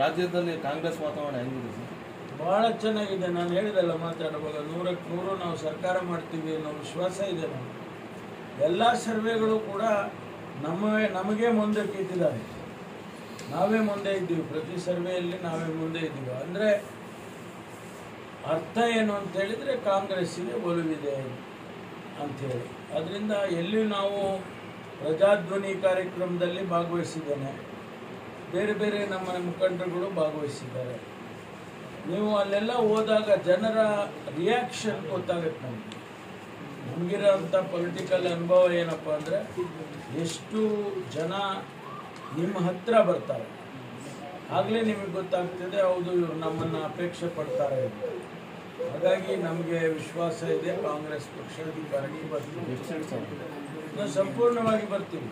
ರಾಜ್ಯದಲ್ಲಿ ಕಾಂಗ್ರೆಸ್ ವಾತಾವರಣ ಹೆಂಗಿದೆ ಸರ್ ಬಹಳ ಚೆನ್ನಾಗಿದೆ ನಾನು ಹೇಳಿದೆಲ್ಲ ಮಾತಾಡುವಾಗ ನೂರಕ್ಕೆ ನೂರು ನಾವು ಸರ್ಕಾರ ಮಾಡ್ತೀವಿ ಅನ್ನೋ ವಿಶ್ವಾಸ ಇದೆ ನಮಗೆ ಎಲ್ಲ ಸರ್ವೆಗಳು ಕೂಡ ನಮ್ಮ ನಮಗೆ ಮುಂದೆ ಇಟ್ಟಿದ್ದಾರೆ ನಾವೇ ಮುಂದೆ ಇದ್ದೀವಿ ಪ್ರತಿ ಸರ್ವೆಯಲ್ಲಿ ನಾವೇ ಮುಂದೆ ಇದ್ದೀವಿ ಅಂದರೆ ಅರ್ಥ ಏನು ಅಂತ ಹೇಳಿದರೆ ಕಾಂಗ್ರೆಸ್ಸಿಗೆ ಒಲವಿದೆ ಅಂಥೇಳಿ ಅದರಿಂದ ಎಲ್ಲಿ ನಾವು ಪ್ರಜಾಧ್ವನಿ ಕಾರ್ಯಕ್ರಮದಲ್ಲಿ ಭಾಗವಹಿಸಿದ್ದೇನೆ ಬೇರೆ ಬೇರೆ ನಮ್ಮ ಮುಖಂಡರುಗಳು ಭಾಗವಹಿಸಿದ್ದಾರೆ ನೀವು ಅಲ್ಲೆಲ್ಲ ಹೋದಾಗ ಜನರ ರಿಯಾಕ್ಷನ್ ಗೊತ್ತಾಗುತ್ತೆ ನಮಗೆ ನಮಗಿರೋಂಥ ಪೊಲಿಟಿಕಲ್ ಅನುಭವ ಏನಪ್ಪ ಅಂದರೆ ಎಷ್ಟು ಜನ ನಿಮ್ಮ ಹತ್ರ ಬರ್ತಾರೆ ಆಗಲೇ ನಿಮಗೆ ಗೊತ್ತಾಗ್ತದೆ ಹೌದು ಇವರು ನಮ್ಮನ್ನು ಅಪೇಕ್ಷೆ ಪಡ್ತಾರೆ ಅಂತ ಹಾಗಾಗಿ ನಮಗೆ ವಿಶ್ವಾಸ ಇದೆ ಕಾಂಗ್ರೆಸ್ ಪಕ್ಷ ಅಧಿಕಾರಕ್ಕೆ ಬರ್ತೀವಿ ಎಷ್ಟು ಸೀಟ್ ಸರ್ ನಾವು ಸಂಪೂರ್ಣವಾಗಿ ಬರ್ತೀವಿ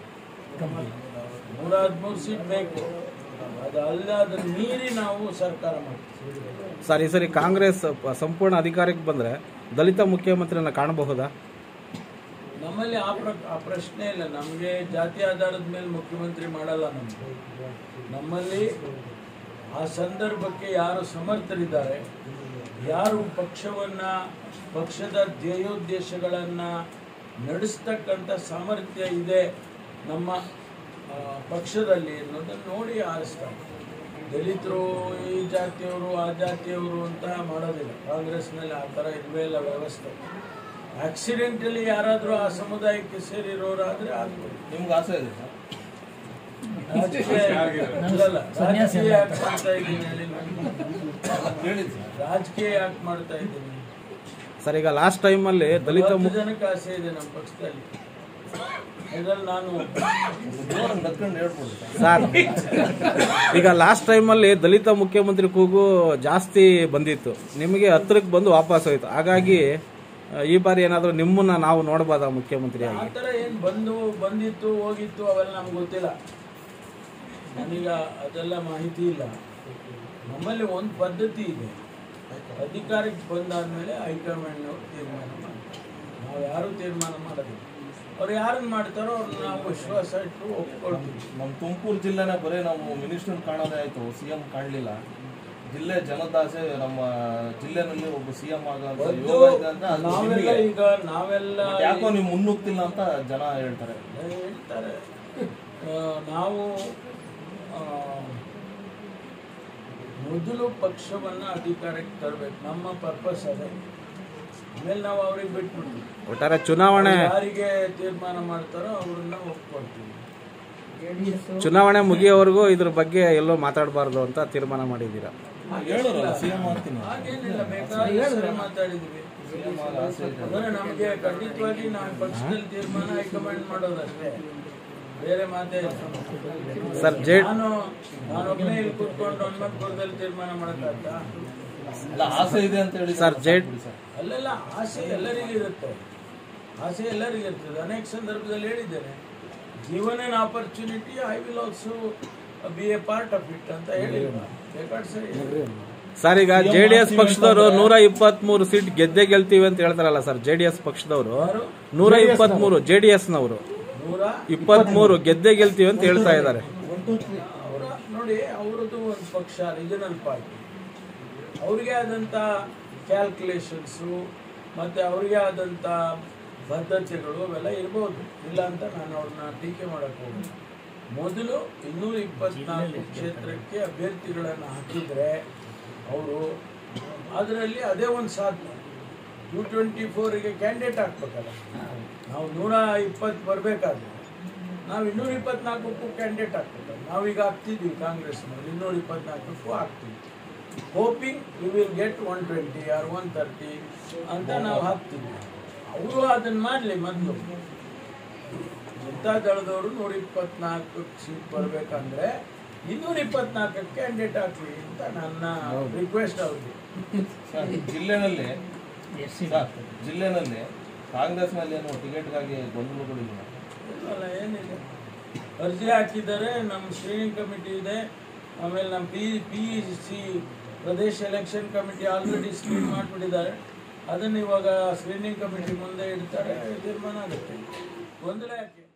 ನೂರ ಹದಿಮೂರು ಸೀಟ್ ಬೇಕು ಅದು ಅಲ್ಲ ಅದನ್ನು ಮೀರಿ ನಾವು ಸರ್ಕಾರ ಮಾಡ್ತೀವಿ ಸರ್ ಈ ಸರಿ ಕಾಂಗ್ರೆಸ್ ಪ- ಸಂಪೂರ್ಣ ಅಧಿಕಾರಕ್ಕೆ ಬಂದರೆ ದಲಿತ ಮುಖ್ಯಮಂತ್ರಿನ ಕಾಣಬಹುದಾ ನಮ್ಮಲ್ಲಿ ಆ ಪ್ರ ಆ ಪ್ರಶ್ನೆ ಇಲ್ಲ ನಮಗೆ ಜಾತಿ ಆಧಾರದ ಮೇಲೆ ಮುಖ್ಯಮಂತ್ರಿ ಮಾಡಲ್ಲ ನಮಗೆ ನಮ್ಮಲ್ಲಿ ಆ ಸಂದರ್ಭಕ್ಕೆ ಯಾರು ಸಮರ್ಥರಿದ್ದಾರೆ ಯಾರು ಪಕ್ಷವನ್ನು ಪಕ್ಷದ ಧ್ಯೇಯೋದ್ದೇಶಗಳನ್ನು ನಡೆಸ್ತಕ್ಕಂಥ ಸಾಮರ್ಥ್ಯ ಇದೆ ನಮ್ಮ ಆ, ಪಕ್ಷದಲ್ಲಿ ಅನ್ನೋದನ್ನು ನೋಡಿ ಆರಿಸ್ತಾರೆ ದಲಿತರು ಈ ಜಾತಿಯವರು ಆ ಜಾತಿಯವರು ಅಂತ ಮಾಡೋದಿಲ್ಲ ಕಾಂಗ್ರೆಸ್ನಲ್ಲಿ ಆ ಥರ ಇಲ್ವೇ ಇಲ್ಲ ವ್ಯವಸ್ಥೆ ಆಕ್ಸಿಡೆಂಟಲಿ ಯಾರಾದರೂ ಆ ಸಮುದಾಯಕ್ಕೆ ಸೇರಿರೋರಾದ್ರೆ ಆಗ್ಬೋದು ನಿಮ್ಗೆ ಆಸೆ ಇದೆ ಸರ್ ರಾಜಕೀಯ ಅಲ್ಲಲ್ಲ, ರಾಜಕೀಯ ಯಾಕೆ ಮಾಡ್ತಾ ಇದ್ದೀನಿ ಹೇಳಿ ನಾನು? ಹೇಳಿದ್ ಸರ್ ರಾಜಕೀಯ ಯಾಕೆ ಮಾಡ್ತಾ ಇದ್ದೀನಿ ಸರ್ ಈಗ ಲಾಸ್ಟ್ ಟೈಮಲ್ಲಿ ದಲಿತ ಹತ್ತು ಮು ಜನಕ್ಕೆ ಆಸೆ ಇದೆ ನಮ್ಮ ಪಕ್ಷದಲ್ಲಿ ಇದ್ರಲ್ಲಿ ನಾನು ಜೋರಾಗಿ ನಕ್ಕೊಂಡು ಹೇಳ್ಬೋದು ಸರ್ ಸರ್ ಈಗ ಲಾಸ್ಟ್ ಟೈಮಲ್ಲಿ ದಲಿತ ಮುಖ್ಯಮಂತ್ರಿ ಕೂಗು ಜಾಸ್ತಿ ಬಂದಿತ್ತು ನಿಮಗೆ ಹತ್ರಕ್ಕೆ ಬಂದು ವಾಪಸ್ ಹೋಯ್ತು ಹಾಗಾಗಿ ಆ, ಈ ಬಾರಿ ಏನಾದರೂ ನಿಮ್ಮನ್ನ ನಾವು ನೋಡ್ಬೋದಾ ಆ ಮುಖ್ಯಮಂತ್ರಿಯಾಗಿ ಥರ ಏನು ಬಂದು ಬಂದಿತ್ತು ಹೋಗಿತ್ತು ಅವೆಲ್ಲ ನಮ್ಗೆ ಗೊತ್ತಿಲ್ಲ ನನಗ ಅದೆಲ್ಲ ಮಾಹಿತಿ ಇಲ್ಲ ನಮ್ಮಲ್ಲಿ ಒಂದು ಪದ್ಧತಿ ಇದೆ ಅಧಿಕಾರಕ್ಕೆ ಬಂದಾದ್ಮೇಲೆ ಹೈಕಮಾಂಡ್ನವ್ರು ತೀರ್ಮಾನ ಮಾಡ್ತಾರೆ ನಾವು ಯಾರೂ ತೀರ್ಮಾನ ಮಾಡೋದಿಲ್ಲ ಅವ್ರು ಯಾರನ್ನು ಮಾಡ್ತಾರೋ ಅವ್ರನ್ನ ನಾವು ವಿಶ್ವಾಸ ಇಟ್ಟು ಒಪ್ಕೊಳ್ತೀವಿ ನಮ್ಮ ತುಮಕೂರು ಜಿಲ್ಲೆನೇ ಬರೀ ನಾವು ಮಿನಿಸ್ಟರ್ ಕಾಣೋದೇ ಆಯ್ತು ಸಿ ಎಂ ಕಾಣಲಿಲ್ಲ ಜಿಲ್ಲೆ ಜನದಾಸೆ ನಮ್ಮ ಜಿಲ್ಲೆನಲ್ಲಿ ಒಬ್ಬ ಸಿ ಎಂ ಆಗೋಂಥ ಒಂದು ಯೋಗ ಇದೆ ಅಂತ ಅದು ನಾವೆಲ್ಲ ನಿಮಗೆ ಈಗ ನಾವೆಲ್ಲ ಬಟ್ ಯಾಕೋ ನೀವು ಮುನ್ನುಗ್ತಿಲ್ಲ ಅಂತ ಜನ ಹೇಳ್ತಾರೆ ಹೇಳ್ತಾರೆ ಆ, ನಾವು ಆ, ಮೊದಲು ಪಕ್ಷವನ್ನ ಅಧಿಕಾರಕ್ಕೆ ತರಬೇಕು ನಮ್ಮ ಪರ್ಪಸ್ ಅದೇ ಆಮೇಲೆ ನಾವು ಅವ್ರಿಗೆ ಬಿಟ್ಬಿಡ್ತೀವಿ ಒಟ್ಟಾರೆ ಚುನಾವಣೆ ಯಾರಿಗೆ ತೀರ್ಮಾನ ಮಾಡ್ತಾರೋ ಅವ್ರನ್ನ ಒಪ್ಕೊಳ್ತೀವಿ ಚುನಾವಣೆ ಮುಗಿಯೋವರೆಗೂ ಇದ್ರ ಬಗ್ಗೆ ಎಲ್ಲೋ ಮಾತಾಡಬಾರ್ದು ಅಂತ ತೀರ್ಮಾನ ಮಾಡಿದ್ದೀರಾ ಹೇಳೋರಲ್ಲ ಸಿ ಎಂ ಆಗ್ತೀನಿ ಹಾಗೇನಿಲ್ಲ ಬೇಕಾದ್ರೆ ಸರಿ ಮಾತಾಡಿದ್ವಿ ಅಂದ್ರೆ ನಮಗೆ ಖಂಡಿತವಾಗಿ ನಾವು ಪಕ್ಷದಲ್ಲಿ ತೀರ್ಮಾನ ಹೈಕಮಾಂಡ್ ಮಾಡೋದಷ್ಟೇ ಬೇರೆ ಮಾತೇ ಇಲ್ಲ ಸರ್ ಜೆ ನಾನು ನಾನೊಬ್ಬನೇ ಇಲ್ಲಿ ಕೂತ್ಕೊಂಡು ಹನುಮಂತಪುರದಲ್ಲಿ ತೀರ್ಮಾನ ಮಾಡೋಕ್ಕಾಗ್ತಾ ಅಲ್ಲ ಆಸೆ ಇದೆ ಅಂತ ಹೇಳಿ ಸರ್, ಜೆ- ಬಿಡಿ ಸರ್ ಅಲ್ಲೆಲ್ಲ ಆಸೆ ಎಲ್ಲರಿಗೂ ಇರುತ್ತೆ ಆಸೆ ಎಲ್ಲರಿಗೂ ಇರ್ತದೆ ಅನೇಕ ಸಂದರ್ಭದಲ್ಲಿ ಹೇಳಿದ್ದೇನೆ given an opportunity I will also be a part of it ಅಂತ ಹೇಳಿ ಬೇಕಾದ್ರೆ ಸರಿ ಸರ್ ಈಗ ಜೆ ಡಿ ಎಸ್ ಪಕ್ಷದವರು ನೂರ ಇಪ್ಪತ್ಮೂರು ಸೀಟ್ ಗೆದ್ದೆ ಗೆಲ್ತೀವಿ ಅಂತ ಹೇಳ್ತಾರಲ್ಲ ಸರ್ ಜೆ ಡಿ ಎಸ್ ಪಕ್ಷದವರು ನೂರ ಇಪ್ಪತ್ಮೂರು ಜೆ ಡಿ ಎಸ್ನವರು ನೂರ ಇಪ್ಪತ್ಮೂರು ಗೆದ್ದೆ ಗೆಲ್ತೀವಿ ಅಂತ ಹೇಳ್ತಾ ಇದ್ದಾರೆ ಅವರ ನೋಡಿ ಅವರದ್ದು ಒಂದು ಪಕ್ಷ ರೀಜನಲ್ ಪಾರ್ಟಿ ಅವ್ರಿಗೆ ಆದಂಥ ಕ್ಯಾಲ್ಕುಲೇಷನ್ಸು ಮತ್ತು ಅವ್ರಿಗೆ ಆದಂಥ ಬದ್ಧತೆಗಳು ಅವೆಲ್ಲ ಇರ್ಬೋದು ಇಲ್ಲ ಅಂತ ನಾನು ಅವ್ರನ್ನ ಟೀಕೆ ಮಾಡೋಕ್ಕೆ ಹೋಗಿ ಮೊದಲು ಇನ್ನೂರ ಇಪ್ಪತ್ನಾಲ್ಕು ಕ್ಷೇತ್ರಕ್ಕೆ ಅಭ್ಯರ್ಥಿಗಳನ್ನು ಹಾಕಿದರೆ ಅವರು ಅದರಲ್ಲಿ ಅದೇ ಒಂದು ಸಾಧನೆ ಟು ಟ್ವೆಂಟಿ ಫೋರಿಗೆ ಕ್ಯಾಂಡಿಡೇಟ್ ಹಾಕ್ಬೇಕಲ್ಲ ನಾವು ನೂರ ಇಪ್ಪತ್ತು ಬರಬೇಕಾದ್ರೆ ನಾವು ಇನ್ನೂರ ಇಪ್ಪತ್ನಾಲ್ಕಕ್ಕೂ ಕ್ಯಾಂಡಿಡೇಟ್ ಹಾಕ್ಬೇಕಲ್ಲ ನಾವೀಗ ಹಾಕ್ತಿದ್ವಿ ಕಾಂಗ್ರೆಸ್ನಲ್ಲಿ ಇನ್ನೂರ ಇಪ್ಪತ್ನಾಲ್ಕಕ್ಕೂ ಹಾಕ್ತೀವಿ hoping you will get one twenty or one thirty ಅಂತ ನಾವು ಹಾಕ್ತೀವಿ ಅವರು ಅದನ್ನು ಮಾಡಲಿ ಮೊದಲು ಜನತಾ ದಳದವರು ನೂರ ಇಪ್ಪತ್ನಾಲ್ಕು ಸೀಟ್ ಬರಬೇಕಂದ್ರೆ ಇನ್ನೂರ ಇಪ್ಪತ್ನಾಲ್ಕಕ್ಕೆ ಕ್ಯಾಂಡಿಡೇಟ್ ಹಾಕ್ಲಿ ಅಂತ ನನ್ನ ರಿಕ್ವೆಸ್ಟ್ ಅವ್ರಿಗೆ ಸರ್, ಜಿಲ್ಲೆನಲ್ಲಿ ಸರ್, ಜಿಲ್ಲೆನಲ್ಲಿ ಕಾಂಗ್ರೆಸ್ನಲ್ಲಿ ಏನು ಟಿಕೆಟ್ಗಾಗಿ ಗೊಂದಲಗಳಿಲ್ಲ ಇಲ್ಲಲ್ಲ ಏನಿದೆ ಅರ್ಜಿ ಹಾಕಿದ್ದಾರೆ ನಮ್ಮ ಸ್ಕ್ರೀನಿಂಗ್ ಕಮಿಟಿ ಇದೆ ಆಮೇಲೆ ನಮ್ಮ ಪಿ ಪಿ ಸಿ ಪ್ರದೇಶ ಎಲೆಕ್ಷನ್ ಕಮಿಟಿ ಆಲ್ರೆಡಿ ಸ್ಕ್ರೀನ್ ಮಾಡಿಬಿಟ್ಟಿದ್ದಾರೆ ಅದನ್ನು ಇವಾಗ ಸ್ಕ್ರೀನಿಂಗ್ ಕಮಿಟಿ ಮುಂದೆ ಇಡ್ತಾರೆ ತೀರ್ಮಾನ ಆಗುತ್ತೆ ಗೊಂದಲ ಯಾಕೆ